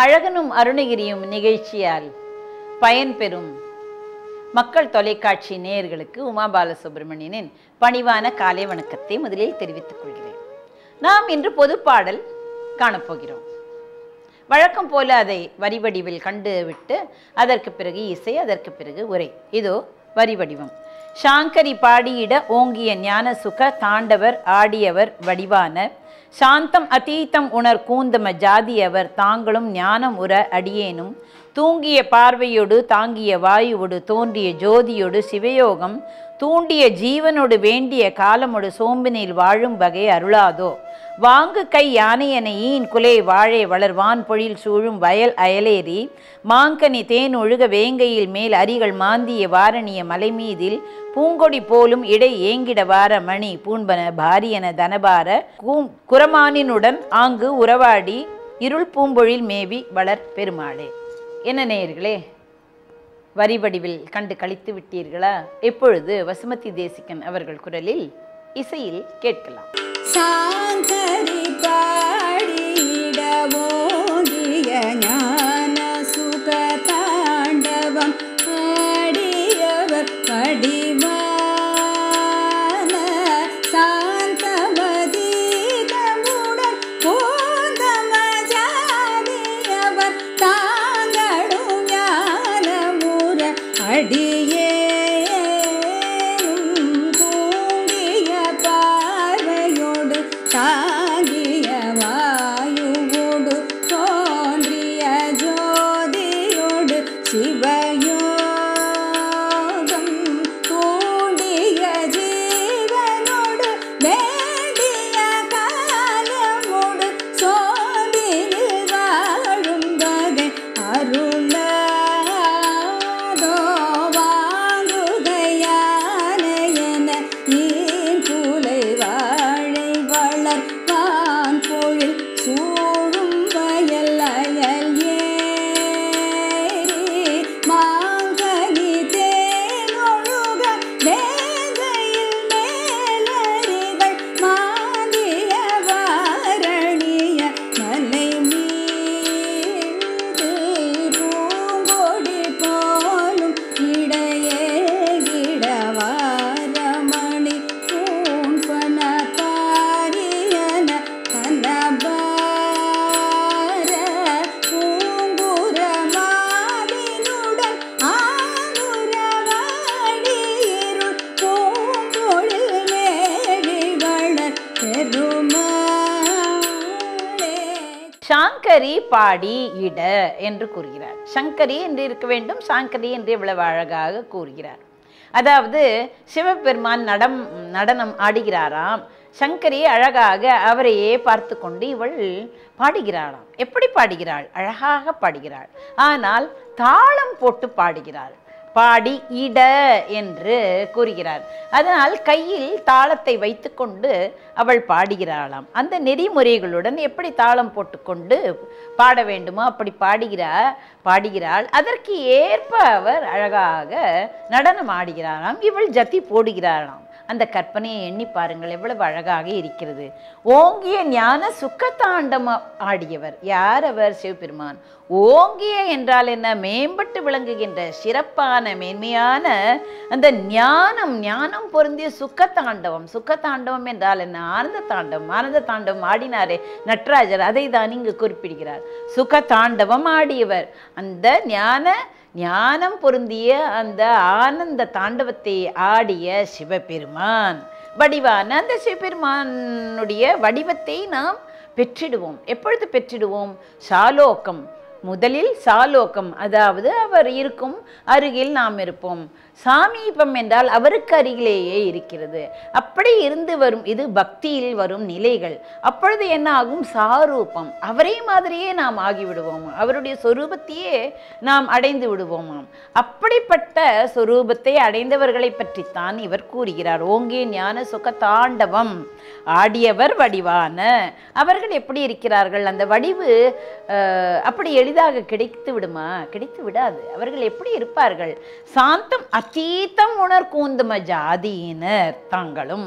அழகனும் அருணகிரியும் நிகழ்ச்சியால் பயன்பெறும் மக்கள் தொலைக்காட்சி நேயர்களுக்கு உமா பாலசுப்ரமணியனின் பணிவான காலை வணக்கத்தை முதலில் தெரிவித்துக் கொள்கிறேன் நாம் இன்று பொதுப்பாடல் காணப்போகிறோம் வழக்கம் போல அதை வரி வடிவில் கண்டு விட்டு அதற்கு பிறகு இசை அதற்கு பிறகு உரை இதோ வரி வடிவம் சாங்கரி பாடியிட ஓங்கிய ஞான சுக தாண்டவர் ஆடியவர் வடிவான சாந்தம் அதீதம் உணர் கூந்தம ஜாதியவர் தாங்களும் ஞானம் உற அடியேனும் தூங்கிய பார்வையோடு தாங்கிய வாயுவோடு தோன்றிய ஜோதியோடு சிவயோகம் தூண்டிய ஜீவனோடு வேண்டிய காலமொடு சோம்பினில் வாழும் வகை அருளாதோ வாங்கு கை யானையனை ஈன் குலை வாழை வளர்வான் பொழில் சூழும் வயல் அயலேறி மாங்கனி தேன் ஒழுக வேங்கையில் மேல் அரிகள் மாந்திய வாரணிய மலைமீதில் பூங்கொடி போலும் இடை ஏங்கிட வார மணி பூண்பன பாரியன தனபார கூம் குரமானினுடன் ஆங்கு உறவாடி இருள் பூம்பொழில் மேவி வளர் பெருமாளே என்ன நேயர்களே வரி வடிவில் கண்டு கழித்து விட்டீர்களா இப்பொழுது வசுமதி தேசிகன் அவர்கள் குரலில் இசையில் கேட்கலாம் சாங்கரி பாடிடவோங்கிய ஞான சுக தாண்டவம் ஆடியவர் படிவான சாந்தமதீதமுடன் போந்தமஜாதியவர் தாங்களும் ஞானமுற அடியே தூங்கிய பார்வையோடு தாங்கிய வாயுவோடு தோன்றிய ஜோதியோடு சிவயோகம் தூண்டிய ஜீவனோடு வேண்டிய காலமோடு சோதியில் வாழும் வகை அருளாதோ வாங்குகையானையன ஈன் புலை வாழை வளர்ப்பான் பொழில் சூழும் வயல் அயல் ஏறி மாங்கனி தேனொழுக வேங்கையில் மேலறிகள் மாந்திய வாரணிய மலை மீது பூங்கொடி போலும் இடையே கிடவாரமணி பூன்பன பாரியன கனபார பூங்குர மாதினுடன் ஆங்குரவாடி இருள் பூம்பொழில் மேடி வளர் பெருமாளே சாங்கரி பாடி இட என்று கூறுகிறார் சங்கரி என்று இருக்க வேண்டும் சாங்கரி என்று இவ்வளவு அழகாக கூறுகிறார் அதாவது சிவபெருமான் நடம் நடனம் ஆடுகிறாராம் சங்கரி அழகாக அவரையே பார்த்து கொண்டு இவள் பாடுகிறாளாம் எப்படி பாடுகிறாள் அழகாக பாடுகிறாள் ஆனால் தாளம் போட்டு பாடுகிறாள் பாடி இட என்று கூறுகிறார் அதனால் கையில் தாளத்தை வைத்துக்கொண்டு அவள் பாடுகிறாளாம் அந்த நெறிமுறைகளுடன் எப்படி தாளம் போட்டுக்கொண்டு பாட வேண்டுமோ அப்படி பாடுகிறார் பாடுகிறாள் அதற்கு ஏற்ப அவர் அழகாக நடனம் ஆடுகிறாராம் இவள் ஜதி போடுகிறாளாம் அந்த கற்பனையை எண்ணி பாருங்கள் எவ்வளவு அழகாக இருக்கிறது ஓங்கிய ஞான சுக்கத்தாண்டம் ஆடியவர் யார் அவர் சிவபெருமான் ஓங்கிய என்றால் என்ன மேம்பட்டு விளங்குகின்ற சிறப்பான மேன்மையான அந்த ஞானம் ஞானம் பொருந்திய சுக்கத்தாண்டவம் சுக்கத்தாண்டவம் என்றால் என்ன ஆனந்த தாண்டவம் ஆனந்த தாண்டவம் ஆடினாரே நட்ராஜர் அதை தான் இங்கு குறிப்பிடுகிறார் சுக தாண்டவம் ஆடியவர் அந்த ஞான ஞானம் பொருந்திய அந்த ஆனந்த தாண்டவத்தை ஆடிய சிவபெருமான் வடிவான அந்த சிவபெருமானுடைய வடிவத்தை நாம் பெற்றிடுவோம் எப்பொழுது பெற்றிடுவோம் சாலோகம் முதலில் சாலோகம் அதாவது அவர் இருக்கும் அருகில் நாம் இருப்போம் சாமீபம் என்றால் அவருக்கு அருகிலேயே இருக்கிறது அப்படி இருந்து வரும் இது பக்தியில் வரும் நிலைகள் அப்பொழுது என்ன ஆகும் சாரூபம் அவரே மாதிரியே நாம் ஆகிவிடுவோம் அவருடைய சொரூபத்தையே நாம் அடைந்து விடுவோமாம் அப்படிப்பட்ட சொரூபத்தை அடைந்தவர்களை பற்றித்தான் இவர் கூறுகிறார் ஓங்கே ஞான சுக தாண்டவம் ஆடியவர் வடிவான அவர்கள் எப்படி இருக்கிறார்கள் அந்த வடிவு அஹ், அப்படி எளிதாக கிடைத்து விடுமா கிடைத்து விடாது அவர்கள் எப்படி இருப்பார்கள் சாந்தம் அதீதம் உணர் கூந்தும ஜாதியினர் தாங்களும்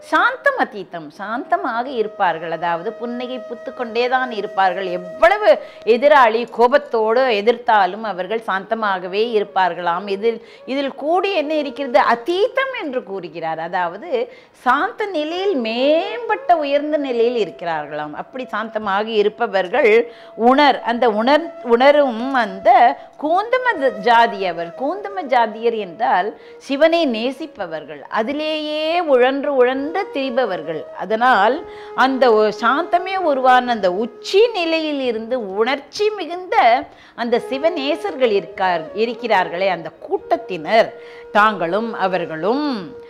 சாந்தம் அதீதம் சாந்தமாக இருப்பார்கள் அதாவது புன்னகை புத்து கொண்டே தான் இருப்பார்கள் எவ்வளவு எதிராளி கோபத்தோடு எதிர்த்தாலும் அவர்கள் சாந்தமாகவே இருப்பார்களாம் இதில் இதில் கூடி என்ன இருக்கிறது அதீதம் என்று கூறுகிறார் அதாவது சாந்த நிலையில் மேம்பட்ட உயர்ந்த நிலையில் இருக்கிறார்களாம் அப்படி சாந்தமாக இருப்பவர்கள் உணர் அந்த உணர் உணரும் அந்த கூந்தம த- ஜாதியவர் கூந்தம ஜாதியர் என்றால் சிவனை நேசிப்பவர்கள் அதிலேயே உழன்று உழன்று திரிபவர்கள் அதனால் அந்த ஒ- சாந்தமே உருவான அந்த உச்சி நிலையில் இருந்து உணர்ச்சி மிகுந்த அந்த சிவநேசர்கள் இருக்கார் இருக்கிறார்களே அந்த கூட்டத்தினர் தாங்களும் அவர்களும்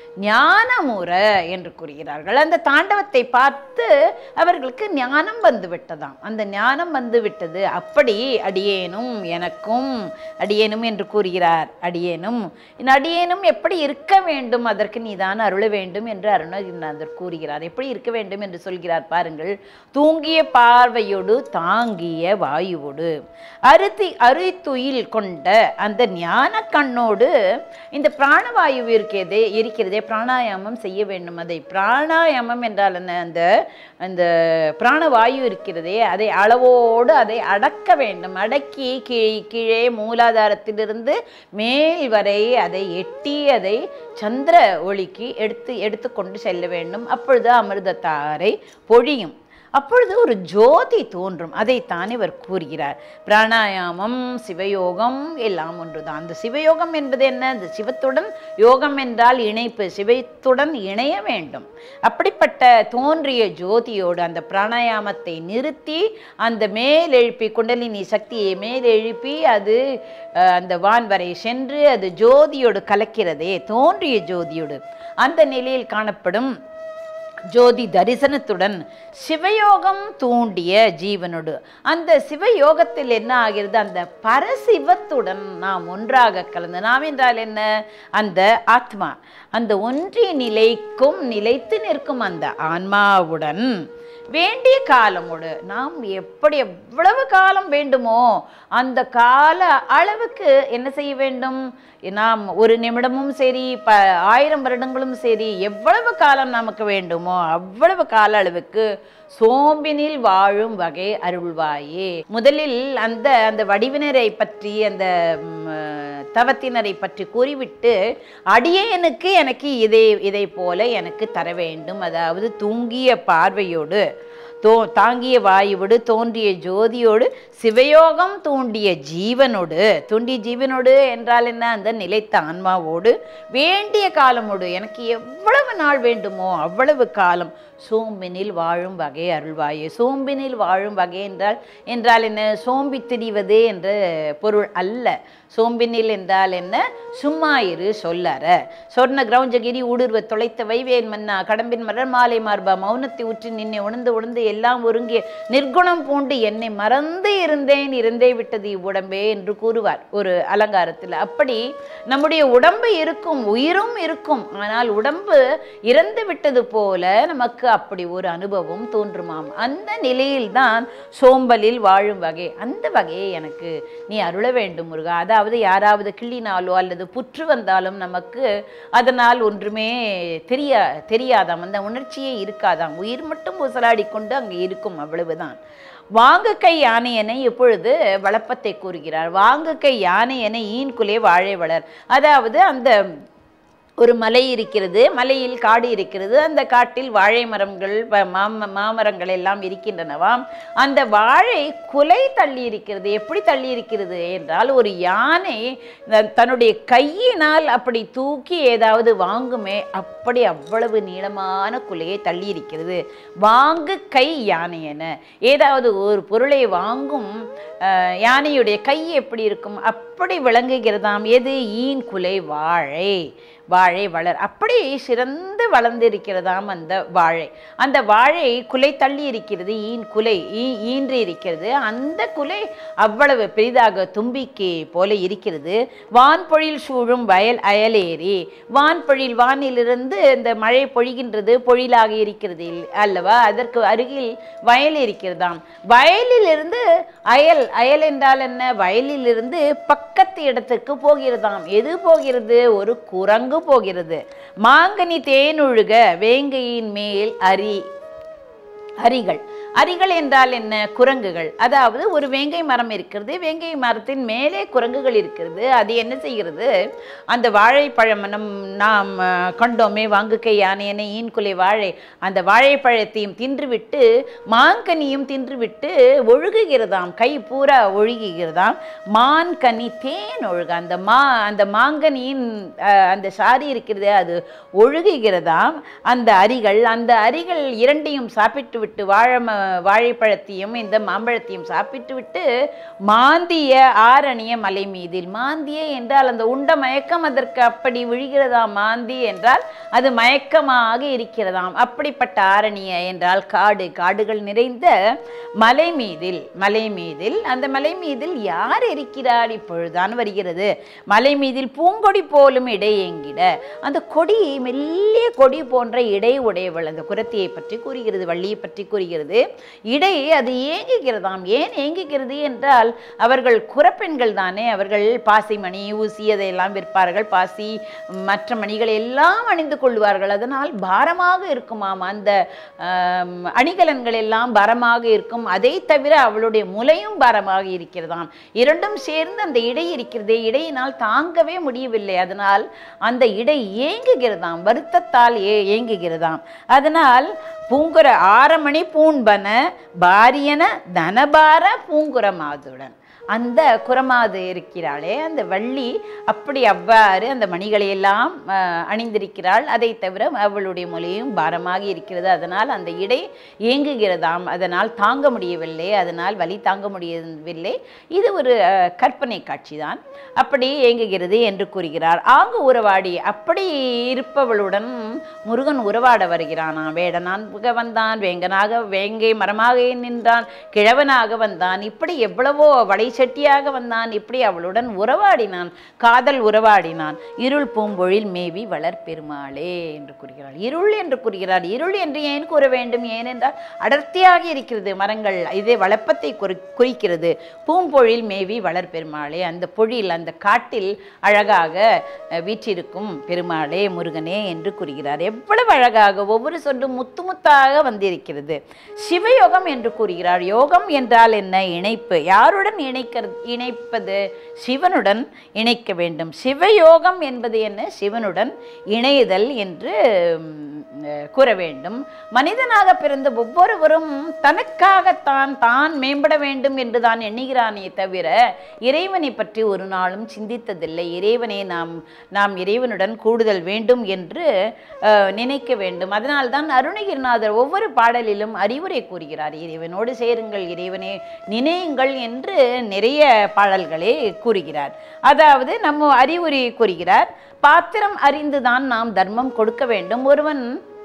ஞானமுற என்று கூறுகிறார்கள் அந்த தாண்டவத்தை பார்த்து அவர்களுக்கு ஞானம் வந்து விட்டதாம் அந்த ஞானம் வந்து விட்டது அப்படி அடியேனும் எனக்கும் அடியேனும் என்று கூறுகிறார் அடியேனும் இந்த அடியேனும் எப்படி இருக்க வேண்டும் அதற்கு நீதான் அருள வேண்டும் என்று அருணகிரிநாதர் கூறுகிறார் எப்படி இருக்க வேண்டும் என்று சொல்கிறார் பாருங்கள் தூங்கிய பார்வையோடு தாங்கிய வாயுவோடு அருத்தி அருத்துயில் கொண்ட அந்த ஞான கண்ணோடு இந்த பிராணவாயு இருக்கிறதே இருக்கிறதே பிராணாயாமம் செய்ய வேண்டும் அதை பிராணாயாமம் என்றால் என்ன அந்த அந்த பிராணவாயு இருக்கிறதே அதை அளவோடு அதை அடக்க வேண்டும் அடக்கி கீழே கீழே மூலாதாரத்திலிருந்து மேல் வரை அதை எட்டி அதை சந்திர ஒளிக்கு எடுத்து எடுத்துக்கொண்டு செல்ல வேண்டும் அப்பொழுது அமிர்தத்தாரை பொழியும் அப்பொழுது ஒரு ஜோதி தோன்றும் அதைத்தான் இவர் கூறுகிறார் பிராணாயாமம் சிவயோகம் எல்லாம் ஒன்றுதான் அந்த சிவயோகம் என்பது என்ன அந்த சிவத்துடன் யோகம் என்றால் இணைப்பு சிவத்துடன் இணைய வேண்டும் அப்படிப்பட்ட தோன்றிய ஜோதியோடு அந்த பிராணாயாமத்தை நிறுத்தி அந்த மேல் எழுப்பி குண்டலினி சக்தியை மேல் எழுப்பி அது அஹ், அந்த வான் வரை சென்று அது ஜோதியோடு கலக்கிறதே தோன்றிய ஜோதியோடு அந்த நிலையில் காணப்படும் ஜோதி தரிசனத்துடன் சிவயோகம் தூண்டிய ஜீவனோடு அந்த சிவயோகத்தில் என்ன ஆகிறது அந்த பரசிவத்துடன் நாம் ஒன்றாக கலந்து நாம் என்றால் என்ன அந்த ஆத்மா அந்த ஒன்றிய நிலைக்கும் நிலைத்து நிற்கும் அந்த ஆன்மாவுடன் வேண்டிய காலமோடு நாம் எப்படி எவ்வளவு காலம் வேண்டுமோ அந்த கால அளவுக்கு என்ன செய்ய வேண்டும் நாம் ஒரு நிமிடமும் சரி ப ஆயிரம் வருடங்களும் சரி எவ்வளவு காலம் நமக்கு வேண்டுமோ அவ்வளவு கால அளவுக்கு சோம்பினில் வாழும் வகை அருள்வாயே முதலில் அந்த அந்த வடிவினரை பற்றி அந்த ம், தவத்தினரை பற்றி கூறிவிட்டு அடியேனுக்கு எனக்கு இதை இதை போல எனக்கு தர வேண்டும் அதாவது தூங்கிய பார்வையோடு தோ தாங்கிய வாயுவோடு தோன்றிய ஜோதியோடு சிவயோகம் தூண்டிய ஜீவனோடு தூண்டிய ஜீவனோடு என்றால் என்ன அந்த நிலைத்த ஆன்மாவோடு வேண்டிய காலமோடு எனக்கு எவ்வளவு நாள் வேண்டுமோ அவ்வளவு காலம் சோம்பினில் வாழும் வகை அருள்வாயே சோம்பினில் வாழும் வகை என்றால் என்றால் என்ன சோம்பி திரிவது என்ற பொருள் அல்ல சோம்பினில் என்றால் என்ன சும்மா இரு சொல்லற சொர்ண கிரௌஞ்சகிரி ஊடுருவ தொலைத்த வைவேன் மன்னா கடம்பின் மலர் மாலை மார்பா மௌனத்தை உற்று நின்னை உணர்ந்து உணர்ந்து எல்லாம் ஒருங்கிய நிர்குணம் பூண்டு என்னை மறந்து இருந்தேன் இருந்தே விட்டது இவ்வுடம்பே என்று கூறுவார் ஒரு அலங்காரத்தில் அப்படி நம்முடைய உடம்பு இருக்கும் உயிரும் இருக்கும் ஆனால் உடம்பு இறந்து விட்டது போல நமக்கு அப்படி ஒரு அனுபவம் தோன்றுமாம் அந்த நிலையில்தான் சோம்பலில் வாழும் வகை அந்த வகையை எனக்கு நீ அருள வேண்டும் முருகா அதாவது யாராவது கிள்ளினாலோ அல்லது புற்று வந்தாலும் நமக்கு அதனால் ஒன்றுமே தெரியா தெரியாதாம் அந்த உணர்ச்சியே இருக்காதாம் உயிர் மட்டும் ஊசலாடி கொண்டு அங்கே இருக்கும் அவ்வளவுதான் வாங்கு கை யானையனை இப்பொழுது வளப்பத்தை கூறுகிறார் வாங்கு கை யானையனை ஈன்குலே வாழை வளர் அதாவது அந்த ஒரு மலை இருக்கிறது மலையில் காடு இருக்கிறது அந்த காட்டில் வாழை மரங்கள் ப- மாம மாமரங்கள் எல்லாம் இருக்கின்றனவாம் அந்த வாழை குலை தள்ளி இருக்கிறது எப்படி தள்ளி இருக்கிறது என்றால் ஒரு யானை த- தன்னுடைய கையினால் அப்படி தூக்கி ஏதாவது வாங்குமே அப்படி அவ்வளவு நீளமான குலையை தள்ளி இருக்கிறது வாங்கு கை யானை என ஏதாவது ஒரு பொருளை வாங்கும் அஹ், யானையுடைய கை எப்படி இருக்கும் அப்படி விளங்குகிறதாம் எது ஈன் குலை வாழை வாழை வளர் அப்படி சிறந்து வளர்ந்திருக்கிறதாம் அந்த வாழை அந்த வாழை குலை தள்ளி இருக்கிறது ஈன் குலை ஈ- ஈன்று இருக்கிறது அந்த குலை அவ்வளவு பெரிதாக தும்பிக்கை போல இருக்கிறது வான்பொழில் சூழும் வயல் அயலேறி வான்பொழில் வானிலிருந்து இந்த மழை பொழிகின்றது பொழிலாக இருக்கிறது இல்- அல்லவா அதற்கு அருகில் வயல் இருக்கிறதாம் வயலிலிருந்து அயல் அயல் என்றால் என்ன வயலிலிருந்து பக்கத்து இடத்துக்கு போகிறதாம் எது போகிறது ஒரு குரங்கு குரங்கு போகிறது மாங்கனி தேனொழுக வேங்கையின் மேல் அரி அரிகள் அரிகள் என்றால் என்ன குரங்குகள் அதாவது ஒரு வேங்கை மரம் இருக்கிறது வேங்கை மரத்தின் மேலே குரங்குகள் இருக்கிறது அது என்ன செய்கிறது அந்த வாழைப்பழம் நம் நாம் அஹ், கண்டோமே வாங்குக்கை யானையனை ஈன்குலை வாழை அந்த வாழைப்பழத்தையும் தின்றுவிட்டு மாங்கனியும் தின்றுவிட்டு ஒழுகுகிறதாம் கை பூரா ஒழுகுகிறதாம் மான்கனி தேன் ஒழுக அந்த மா அந்த மாங்கனியின் அஹ், அந்த சாரி இருக்கிறது அது ஒழுகுகிறதாம் அந்த அரிகள் அந்த அரிகள் இரண்டையும் சாப்பிட்டு விட்டு வாழை ம- வாழைப்பழத்தையும் இந்த மாம்பழத்தையும் சாப்பிட்டு விட்டு மாந்திய ஆரணிய மலை மீதில் மாந்திய என்றால் அந்த உண்ட மயக்கம் அதற்கு அப்படி விழுகிறதாம் மாந்தி என்றால் அது மயக்கமாக இருக்கிறதாம் அப்படிப்பட்ட ஆரணிய என்றால் காடு காடுகள் நிறைந்த மலை மீதில் மலை மீதில் அந்த மலை மீதில் யார் இருக்கிறார் இப்பொழுதுதான் வருகிறது மலை மீதில் பூங்கொடி போலும் இடை எங்கிட அந்த கொடி மெல்லிய கொடி போன்ற இடை உடையவள் அந்த குரத்தியை பற்றி கூறுகிறது வள்ளியை பற்றி கூறுகிறது இடை அது ஏங்குகிறதாம் ஏன் ஏங்குகிறது என்றால் அவர்கள் குறப்பெண்கள் தானே அவர்கள் பாசி மணி ஊசி அதையெல்லாம் விற்பார்கள் பாசி மற்ற மணிகளை எல்லாம் அணிந்து கொள்வார்கள் அதனால் பாரமாக இருக்குமாம் அந்த ஆம், அணிகலன்கள் எல்லாம் பாரமாக இருக்கும் அதை தவிர அவளுடைய முலையும் பாரமாக இருக்கிறதாம் இரண்டும் சேர்ந்து அந்த இடை இருக்கிறதே இடையினால் தாங்கவே முடியவில்லை அதனால் அந்த இடை ஏங்குகிறதாம் வருத்தத்தால் ஏ ஏங்குகிறதாம் அதனால் பூங்குற ஆரமணி பூண்பன பாரியன தனபார பூங்குரமாதுடன் அந்த குரமாது இருக்கிறாளே அந்த வள்ளி அப்படி அவ்வாறு அந்த மணிகளை எல்லாம் அஹ், அணிந்திருக்கிறாள் அதை தவிர அவளுடைய மொழியும் பாரமாக இருக்கிறது அதனால் அந்த இடை ஏங்குகிறதாம் அதனால் தாங்க முடியவில்லை அதனால் வலி தாங்க முடியவில்லை இது ஒரு அஹ், கற்பனை காட்சிதான் அப்படி ஏங்குகிறது என்று கூறுகிறார் ஆங்கு உறவாடி அப்படி இருப்பவளுடன் முருகன் உறவாட வருகிறானாம் வேடனான் புக வந்தான் வேங்கனாக வேங்கை மரமாக நின்றான் கிழவனாக வந்தான் இப்படி எவ்வளவோ வளைச்சட்டியாக வந்தான் இப்படி அவளுடன் உறவாடினான் காதல் உறவாடினான் இருள் பூம்பொழில் மேவி வளர் பெருமாளே என்று கூறுகிறாள் இருள் என்று கூறுகிறார் இருள் என்று ஏன் கூற வேண்டும் ஏனென்றால் அடர்த்தியாக இருக்கிறது மரங்கள் இதே வளப்பத்தை குறி குறிக்கிறது பூம்பொழில் மேவி வளர் பெருமாளே அந்த பொழில் அந்த காட்டில் அழகாக அஹ், வீற்றிருக்கும் பெருமாளே முருகனே என்று கூறுகிறார் எவ்வளவு அழகாக ஒவ்வொரு சொல்லும் முத்து முத்தாக வந்திருக்கிறது சிவயோகம் என்று கூறுகிறார் யோகம் என்றால் என்ன இணைப்பு யாருடன் இணைக்க இணைப்பது சிவனுடன் இணைக்க வேண்டும் சிவயோகம் என்பது என்ன சிவனுடன் இணைதல் என்று ம், அஹ், கூற வேண்டும் மனிதனாக பிறந்த ஒவ்வொருவரும் தனக்காகத்தான் தான் மேம்பட வேண்டும் என்று தான் எண்ணுகிறானே தவிர இறைவனை பற்றி ஒரு நாளும் சிந்தித்ததில்லை இறைவனை நாம் நாம் இறைவனுடன் கூடுதல் வேண்டும் என்று அஹ், நினைக்க வேண்டும் அதனால்தான் அருணகிரிநாதர் ஒவ்வொரு பாடலிலும் அறிவுரை கூறுகிறார் இறைவனோடு சேருங்கள் இறைவனை நினையுங்கள் என்று நிறைய பாடல்களை கூறுகிறார் அதாவது நம்ம அறிவுரை கூறுகிறார் பாத்திரம் அறிந்துதான் நாம் தர்மம் கொடுக்க வேண்டும் ஒருவன்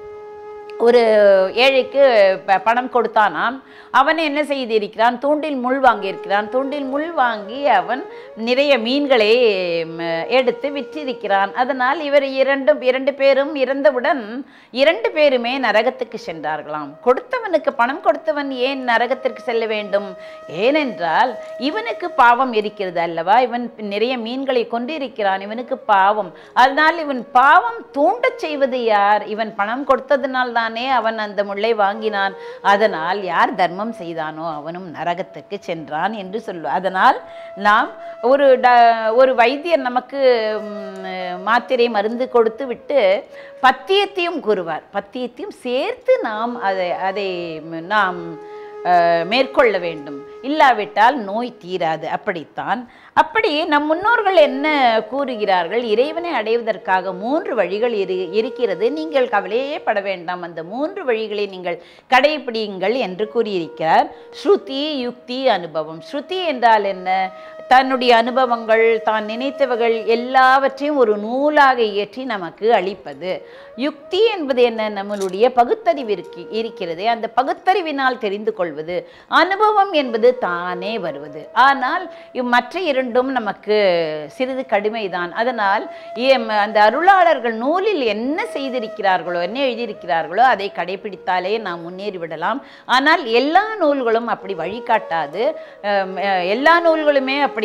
ஒரு ஏழைக்கு ப- பணம் கொடுத்தானாம் அவன் என்ன செய்திருக்கிறான் தூண்டில் முள் வாங்கியிருக்கிறான் தூண்டில் முள் வாங்கி அவன் நிறைய மீன்களை ம், எடுத்து விற்றிருக்கிறான் அதனால் இவர் இரண்டும் இரண்டு பேரும் இறந்தவுடன் இரண்டு பேருமே நரகத்துக்கு சென்றார்களாம் கொடுத்தவனுக்கு பணம் கொடுத்தவன் ஏன் நரகத்திற்கு செல்ல வேண்டும் ஏனென்றால் இவனுக்கு பாவம் இருக்கிறது அல்லவா இவன் நிறைய மீன்களை கொண்டிருக்கிறான் இவனுக்கு பாவம் அதனால் இவன் பாவம் தூண்டச் செய்வது யார் இவன் பணம் கொடுத்ததினால் தானே அவன் அந்த முல்லை வாங்கினான் அதனால் யார் தர்மம் செய்தானோ அவனும் நரகத்துக்கு சென்றான் என்று சொல்லுவார் அதனால் நாம் ஒரு ட ஒரு வைத்தியர் நமக்கு ம், மாத்திரை மருந்து கொடுத்து விட்டு பத்தியத்தையும் கூறுவார் பத்தியத்தையும் சேர்த்து நாம் அதை அதை நாம் அஹ், மேற்கொள்ள வேண்டும் இல்லாவிட்டால் நோய் தீராது அப்படித்தான் அப்படி நம் முன்னோர்கள் என்ன கூறுகிறார்கள் இறைவனை அடைவதற்காக மூன்று வழிகள் இரு இருக்கிறது நீங்கள் கவலையே பட வேண்டாம் அந்த மூன்று வழிகளை நீங்கள் கடைபிடியுங்கள் என்று கூறியிருக்கிறார் ஸ்ருதி யுக்தி அனுபவம் ஸ்ருதி என்றால் என்ன தன்னுடைய அனுபவங்கள் தான் நினைத்தவர்கள் எல்லாவற்றையும் ஒரு நூலாக இயற்றி நமக்கு அளிப்பது யுக்தி என்பது என்ன நம்மளுடைய பகுத்தறிவு இருக்கு இருக்கிறது அந்த பகுத்தறிவினால் தெரிந்து கொள்வது அனுபவம் என்பது தானே வருவது ஆனால் இவ் மற்ற இரண்டும் நமக்கு சிறிது கடுமைதான் அதனால் ஏம் அந்த அருளாளர்கள் நூலில் என்ன செய்திருக்கிறார்களோ என்ன எழுதியிருக்கிறார்களோ அதை கடைபிடித்தாலே நாம் முன்னேறி விடலாம் ஆனால் எல்லா நூல்களும் அப்படி வழிகாட்டாது அம், அஹ், எல்லா நூல்களுமே அப்படி நம்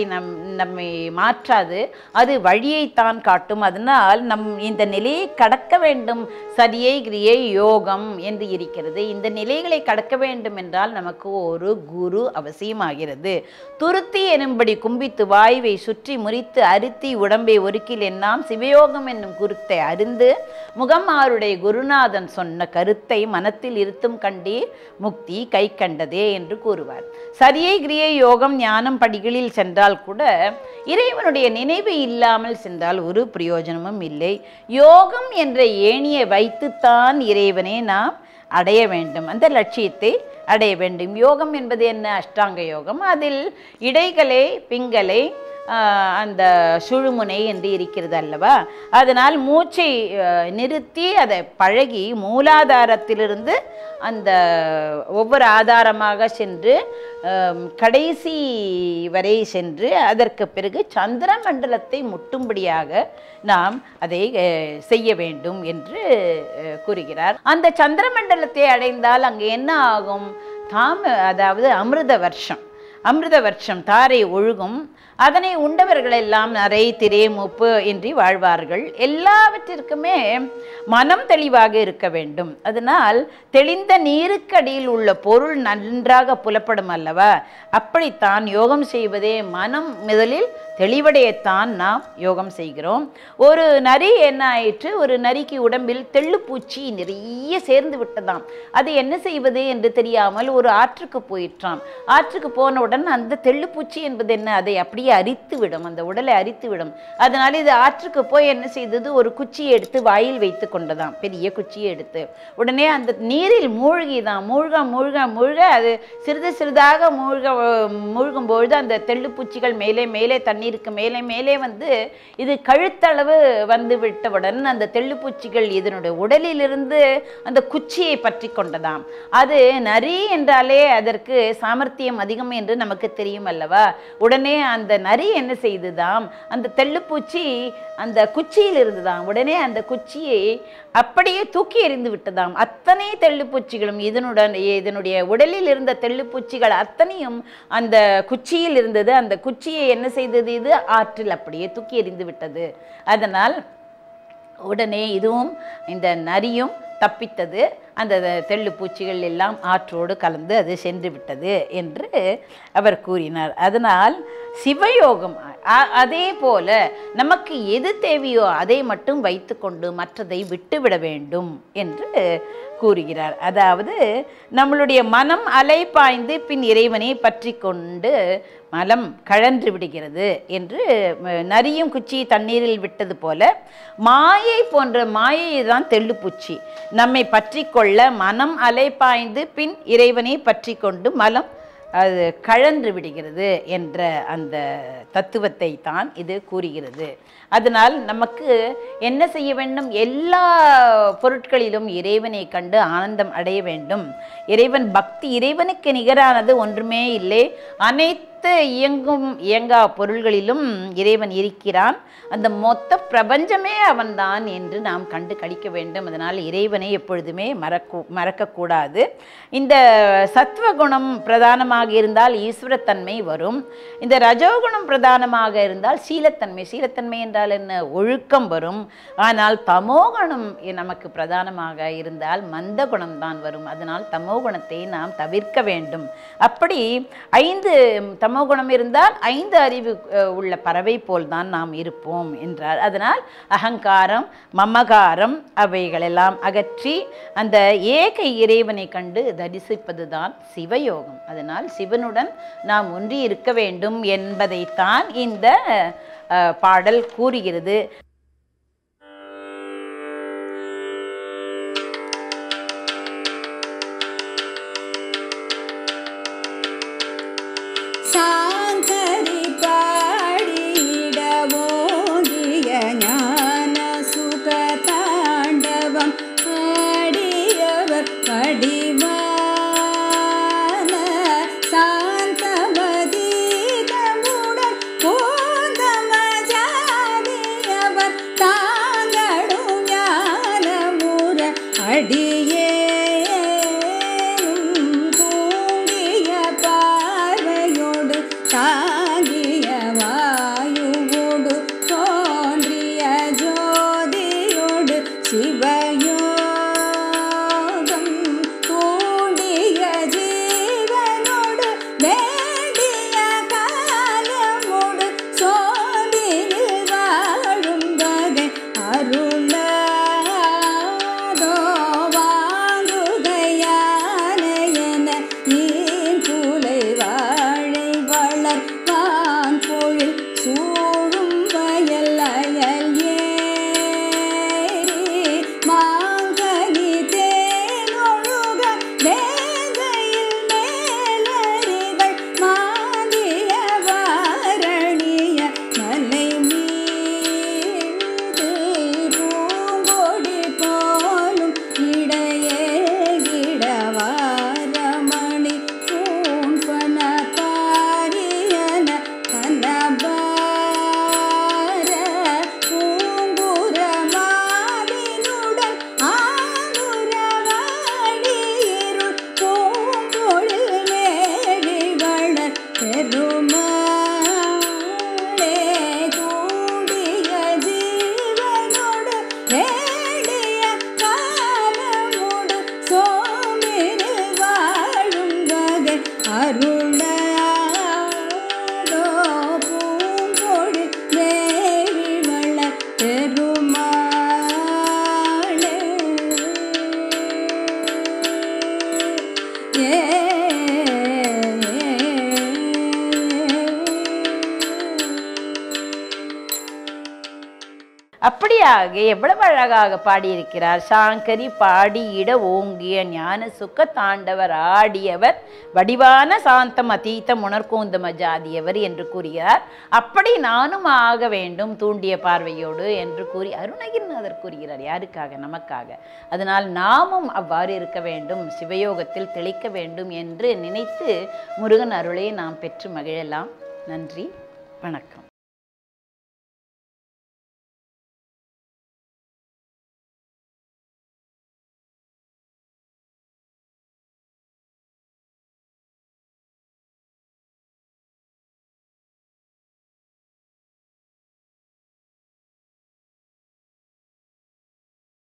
நம்மை மாற்றாது அது வழியைத்தான் காட்டும் அதனால் நம் இந்த நிலையை கடக்க வேண்டும் சரியை கிரியை யோகம் என்று இருக்கிறது இந்த நிலைகளை கடக்க வேண்டும் என்றால் நமக்கு ஒரு குரு அவசியமாகிறது துருத்தி எனும்படி கும்பித்து வாயுவை சுற்றி முறித்து அருத்தி உடம்பை ஒருக்கில் என்னாம் சிவயோகம் என்னும் குருத்தை அறிந்து முகமாருடைய குருநாதன் சொன்ன கருத்தை மனத்தில் இருத்தும் கண்டீர் முக்தி கை கண்டதே என்று கூறுவார் சரியை கிரியை யோகம் ஞானம் படிகளில் சென்றால் கூட இறைவனுடைய நினைவு இல்லாமல் சென்றால் ஒரு பிரயோஜனமும் இல்லை யோகம் என்ற ஏணியை வைத்துத்தான் இறைவனை நாம் அடைய வேண்டும் அந்த லட்சியத்தை அடைய வேண்டும் யோகம் என்பது என்ன அஷ்டாங்க யோகம் அதில் இடைகளை பிங்களை ஆஹ், அந்த சுழுமுனை என்று இருக்கிறது அல்லவா அதனால் மூச்சை ஆஹ், நிறுத்தி அதை பழகி மூலாதாரத்திலிருந்து அந்த ஒவ்வொரு ஆதாரமாக சென்று ஆம், கடைசி வரை சென்று அதற்கு பிறகு சந்திர மண்டலத்தை முட்டும்படியாக நாம் அதை அஹ், செய்ய வேண்டும் என்று அஹ், கூறுகிறார் அந்த சந்திர மண்டலத்தை அடைந்தால் அங்கே என்ன ஆகும் தாம அதாவது அமிர்த வருஷம் அமிர்த வருஷம் தாரை ஒழுகும் அதனை உண்டவர்கள் எல்லாம் நரை திரே மூப்பு இன்றி வாழ்வார்கள் எல்லாவற்றிற்குமே மனம் தெளிவாக இருக்க வேண்டும் அதனால் தெளிந்த நீருக்கடியில் உள்ள பொருள் நன்றாக புலப்படும் அல்லவா அப்படித்தான் யோகம் செய்வதே மனம் முதலில் தெளிவடையத்தான் நாம் யோகம் செய்கிறோம் ஒரு நரி என்ன ஆயிற்று ஒரு நரிக்கு உடம்பில் தெள்ளுப்பூச்சி நிறைய சேர்ந்து விட்டதாம் அது என்ன செய்வது என்று தெரியாமல் ஒரு ஆற்றுக்கு போயிற்றாம் ஆற்றுக்கு போனவுடன் அந்த தெள்ளுப்பூச்சி என்பது என்ன அதை அப்படியே அரித்து விடும் அந்த உடலை அரித்து விடும் அதனால இது ஆற்றுக்கு போய் என்ன செய்தது ஒரு குச்சியை எடுத்து வாயில் வைத்து கொண்டதாம் பெரிய குச்சியை எடுத்து உடனே அந்த நீரில் மூழ்கிதான் மூழ்க மூழ்க மூழ்க அது சிறிது சிறிதாக மூழ்க மூழ்கும் பொழுது அந்த தெள்ளுப்பூச்சிகள் மேலே மேலே தண்ணீருக்கு மேலே மேலே வந்து இது கழுத்தளவு வந்து விட்டவுடன் அந்த தெள்ளுப்பூச்சிகள் இதனுடைய உடலிலிருந்து அந்த குச்சியை பற்றி கொண்டதாம் அது நரி என்றாலே அதற்கு சாமர்த்தியம் அதிகம் என்று நமக்கு தெரியும் அல்லவா உடனே அந்த நரி என்ன செய்துதாம் அந்த தெள்ளுப்பூச்சி அந்த குச்சியில் இருந்துதாம் உடனே அந்த குச்சியை அப்படியே தூக்கி எறிந்து விட்டதாம் அத்தனை தெள்ளுப்பூச்சிகளும் இதனுடன் இதனுடைய உடலில் இருந்த தெள்ளுப்பூச்சிகள் அத்தனையும் அந்த குச்சியில் இருந்தது அந்த குச்சியை என்ன செய்தது இது ஆற்றில் அப்படியே தூக்கி எறிந்து விட்டது அதனால் உடனே இதுவும் இந்த நரியும் தப்பித்தது அந்த தெள்ளு பூச்சிகள் எல்லாம் ஆற்றோடு கலந்து அது சென்று விட்டது என்று அவர் கூறினார் அதனால் சிவயோகம் அ- அதே போல நமக்கு எது தேவையோ அதை மட்டும் வைத்துக்கொண்டு மற்றதை விட்டுவிட வேண்டும் என்று கூறுகிறார் அதாவது நம்மளுடைய மனம் அலைபாய்ந்து பின் இறைவனை பற்றி கொண்டு மலம் கழன்று விடுகிறது என்று ம, நரியும் குச்சி தண்ணீரில் விட்டது போல மாயை போன்ற மாயை தான் தெள்ளுப்பூச்சி நம்மை பற்றி கொள்ள மனம் அலைபாய்ந்து பின் இறைவனை பற்றி கொண்டு மலம் அது கழன்று விடுகிறது என்ற அந்த தத்துவத்தை தான் இது கூறுகிறது அதனால் நமக்கு என்ன செய்ய வேண்டும் எல்லா பொருட்களிலும் இறைவனை கண்டு ஆனந்தம் அடைய வேண்டும் இறைவன் பக்தி இறைவனுக்கு நிகரானது ஒன்றுமே இல்லை அனைத்து இயங்கும் இயங்கா பொருள்களிலும் இறைவன் இருக்கிறான் அந்த மொத்த பிரபஞ்சமே அவன்தான் என்று நாம் கண்டு கழிக்க வேண்டும் அதனால் இறைவனை எப்பொழுதுமே மறக்க மறக்கக்கூடாது இந்த சத்வகுணம் பிரதானமாக இருந்தால் ஈஸ்வரத்தன்மை வரும் இந்த ரஜோகுணம் பிரதானமாக இருந்தால் சீலத்தன்மை சீலத்தன்மை என்றால் என்ன ஒழுக்கம் வரும் ஆனால் தமோகுணம் நமக்கு பிரதானமாக இருந்தால் மந்த குணம்தான் வரும் அதனால் தமோகுணத்தை நாம் தவிர்க்க வேண்டும் அப்படி ஐந்து தமோகுணம் இருந்தால் ஐந்து அறிவு அஹ், உள்ள பறவை போல்தான் நாம் இருப்போம் என்றார் அதனால் அகங்காரம் மமகாரம் அவைகளெல்லாம் அகற்றி அந்த ஏக இறைவனை கண்டு தரிசிப்பதுதான் சிவயோகம் அதனால் சிவனுடன் நாம் ஒன்றி இருக்க வேண்டும் என்பதைத்தான் இந்த அஹ், பாடல் கூறுகிறது சாங்கரி பாடிட ஓங்கிய ஞான சுக தாண்டவம் ஆடியவர் படிவான சாந்தமதீதமுடன் கோந்தமஜாடியவ அப்படியாக எவ்வளவு அழகாக பாடியிருக்கிறார் சாங்கரி பாடியிட ஓங்கிய ஞான சுக்க தாண்டவர் ஆடியவர் வடிவான சாந்தம் அதீதம் உணர்கூந்தம ஜாதியவர் என்று கூறுகிறார் அப்படி நானும் ஆக வேண்டும் தூண்டிய பார்வையோடு என்று கூறி அருணகிரிநாதர் கூறுகிறார் யாருக்காக நமக்காக அதனால் நாமும் அவ்வாறு இருக்க வேண்டும் சிவயோகத்தில் தெளிக்க வேண்டும் என்று நினைத்து முருகன் அருளை நாம் பெற்று மகிழலாம் நன்றி வணக்கம்